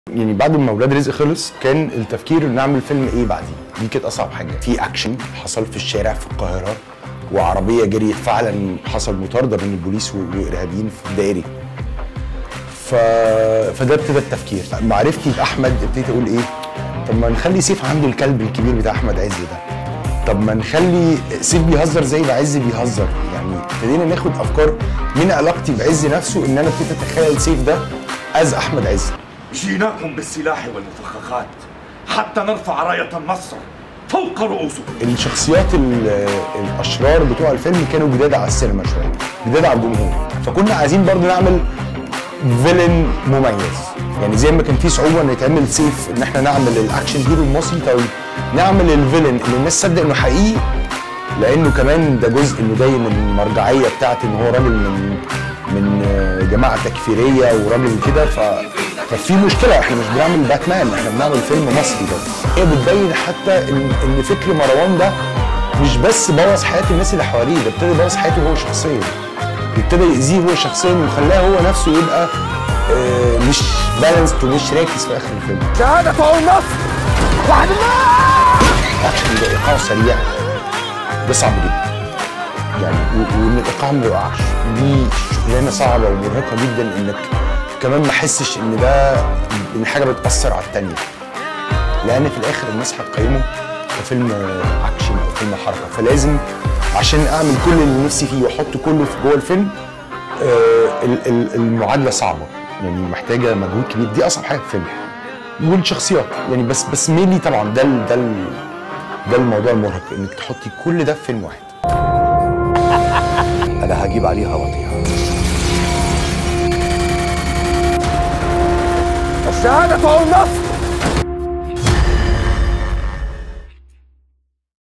يعني بعد ما ولاد رزق خلص كان التفكير ان نعمل فيلم ايه بعديه دي كانت اصعب حاجه في اكشن حصل في الشارع في القاهره وعربيه جريت فعلا حصل مطارده بين البوليس وارهابيين في الدائري ف... فده ابتدى التفكير معرفتي باحمد ابتديت اقول ايه طب ما نخلي سيف عنده الكلب الكبير بتاع احمد عز ده طب ما نخلي سيف بيهزر زي ما عز بيهزر يعني ابتدينا ناخد افكار من علاقتي بعز نفسه ان انا ابتديت اتخيل سيف ده از احمد عز جيناكم بالسلاح والمفخخات حتى نرفع راية النصر فوق رؤوسكم الشخصيات ال- الاشرار بتوع الفيلم كانوا جداد على السينما شويه جداد على الجمهور فكنا عايزين برضو نعمل فيلن مميز يعني زي ما كان في صعوبه ان يتعمل سيف ان احنا نعمل الاكشن هيرو المصري طيب نعمل الفيلن اللي الناس تصدق انه حقيقي لانه كمان ده جزء انه جاي من المرجعيه بتاعت ان هو راجل من من آه، جماعه تكفيريه وراجل كده ف ففي مشكله احنا مش بنعمل باتمان احنا بنعمل فيلم مصري برضه هي بتبين حتى ان ان فكر مروان ده مش بس بوظ حياه الناس اللي حواليه ده ابتدى يبوظ حياته هو شخصيا ابتدى يأذيه هو شخصيا وخلاه هو نفسه يبقى آه، مش بالانسد ومش راكز في اخر الفيلم شهادة النصر وحد الله الاكشن ده ايقاعه سريع ده صعب جدا يعني و- وان الايقاع ما يقعش دي شغلانه صعبه ومرهقه جدا انك كمان ما احسش ان ده ان حاجه بتاثر على التانيه لان في الاخر الناس هتقيمه كفيلم اكشن او فيلم حركه فلازم عشان اعمل كل اللي نفسي فيه واحط كله في جوه الفيلم آه، ال- ال- المعادله صعبه يعني محتاجه مجهود كبير دي اصعب حاجه في الفيلم والشخصيات يعني بس بس مينلي طبعا ده ال- ده ال- ده الموضوع المرهق انك تحطي كل ده في فيلم واحد انا هجيب عليها وطيها الشهادة النصر